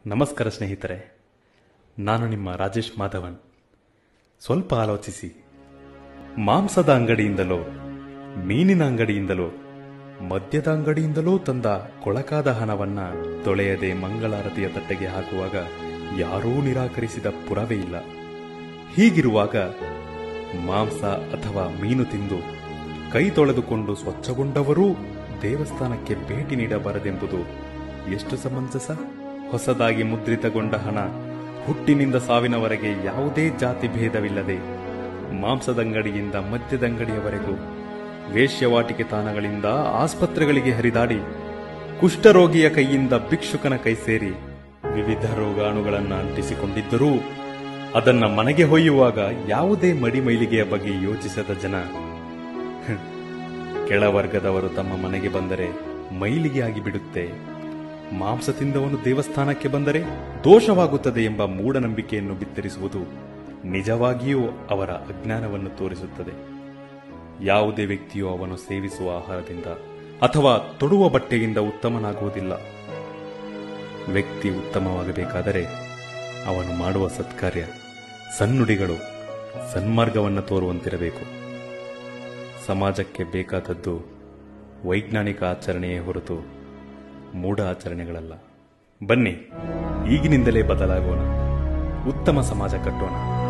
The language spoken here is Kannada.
ನಮಸ್ಕಾರ ಸ್ನೇಹಿತರೆ ನಾನು ನಿಮ್ಮ ರಾಜೇಶ್ ಮಾಧವನ್ ಸ್ವಲ್ಪ ಆಲೋಚಿಸಿ ಮಾಂಸದ ಅಂಗಡಿಯಿಂದಲೋ ಮೀನಿನ ಅಂಗಡಿಯಿಂದಲೋ ಮದ್ಯದ ಅಂಗಡಿಯಿಂದಲೋ ತಂದ ಕೊಳಕಾದ ಹಣವನ್ನ ತೊಳೆಯದೆ ಮಂಗಳಾರತಿಯ ತಟ್ಟೆಗೆ ಹಾಕುವಾಗ ಯಾರೂ ನಿರಾಕರಿಸಿದ ಪುರಾವೆ ಇಲ್ಲ ಹೀಗಿರುವಾಗ ಮಾಂಸ ಅಥವಾ ಮೀನು ತಿಂದು ಕೈ ತೊಳೆದುಕೊಂಡು ಸ್ವಚ್ಛಗೊಂಡವರೂ ದೇವಸ್ಥಾನಕ್ಕೆ ಭೇಟಿ ನೀಡಬಾರದೆಂಬುದು ಎಷ್ಟು ಸಮಂಜಸ ಹೊಸದಾಗಿ ಮುದ್ರಿತಗೊಂಡ ಹಣ ಹುಟ್ಟಿನಿಂದ ಸಾವಿನವರೆಗೆ ಯಾವುದೇ ಜಾತಿ ಭೇದವಿಲ್ಲದೆ ಮಾಂಸದಂಗಡಿಯಿಂದ ಮದ್ಯದಂಗಡಿಯವರೆಗೂ ವೇಶ್ಯವಾಟಿಕೆ ತಾಣಗಳಿಂದ ಆಸ್ಪತ್ರೆಗಳಿಗೆ ಹರಿದಾಡಿ ಕುಷ್ಠರೋಗಿಯ ಕೈಯಿಂದ ಭಿಕ್ಷುಕನ ಕೈ ಸೇರಿ ವಿವಿಧ ರೋಗಾಣುಗಳನ್ನು ಅಂಟಿಸಿಕೊಂಡಿದ್ದರೂ ಅದನ್ನ ಮನೆಗೆ ಹೊಯ್ಯುವಾಗ ಯಾವುದೇ ಮಡಿಮೈಲಿಗೆಯ ಬಗ್ಗೆ ಯೋಚಿಸದ ಜನ ಹ್ಮ್, ಕೆಳವರ್ಗದವರು ತಮ್ಮ ಮನೆಗೆ ಬಂದರೆ ಮೈಲಿಗೆ ಆಗಿ ಬಿಡುತ್ತೆ ಮಾಂಸ ತಿಂದವನು ದೇವಸ್ಥಾನಕ್ಕೆ ಬಂದರೆ ದೋಷವಾಗುತ್ತದೆ ಎಂಬ ಮೂಢನಂಬಿಕೆಯನ್ನು ಬಿತ್ತರಿಸುವುದು ನಿಜವಾಗಿಯೂ ಅವರ ಅಜ್ಞಾನವನ್ನು ತೋರಿಸುತ್ತದೆ ಯಾವುದೇ ವ್ಯಕ್ತಿಯು ಅವನು ಸೇವಿಸುವ ಆಹಾರದಿಂದ ಅಥವಾ ತೊಡುವ ಬಟ್ಟೆಯಿಂದ ಉತ್ತಮನಾಗುವುದಿಲ್ಲ ವ್ಯಕ್ತಿ ಉತ್ತಮವಾಗಬೇಕಾದರೆ ಅವನು ಮಾಡುವ ಸತ್ಕಾರ್ಯ ಸನ್ನುಡಿಗಳು ಸನ್ಮಾರ್ಗವನ್ನು ತೋರುವಂತಿರಬೇಕು ಸಮಾಜಕ್ಕೆ ಬೇಕಾದದ್ದು ವೈಜ್ಞಾನಿಕ ಆಚರಣೆಯೇ ಹೊರತು ಮೂಢ ಆಚರಣೆಗಳಲ್ಲ ಬನ್ನಿ ಈಗಿನಿಂದಲೇ ಬದಲಾಗೋಣ ಉತ್ತಮ ಸಮಾಜ ಕಟ್ಟೋಣ